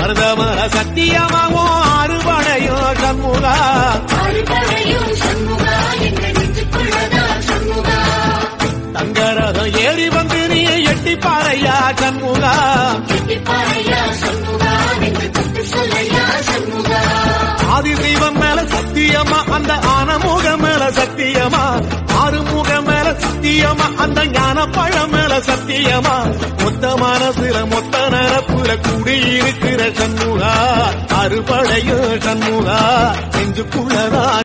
மருதமர சத்தியமாவும் அறுபடையும் சண்முகா அறுபடையும் சண்முகா எங்கள் நெஞ்சுக்குள்ளதான் சண்முகா தங்கரதம் ஏறி வந்து நீ எட்டி பாறையா சண்முகா கெட்டிப்பாறையா சண்முகா என்று தொட்டு சொல்லையா சண்முகா ஆதிசைவம் மேல சத்தியமா அந்த ஆனமுகம் மேல சத்தியமா ஆறுமுக மேல சத்தியமா அந்த ஞான பழம் மேல சத்தியமா மொத்த மனசுல மொத்த நரப்புல குடியிருக்கிற சண்முகா அறுபடையும் சண்முகா நெஞ்சுக்குள்ளதான்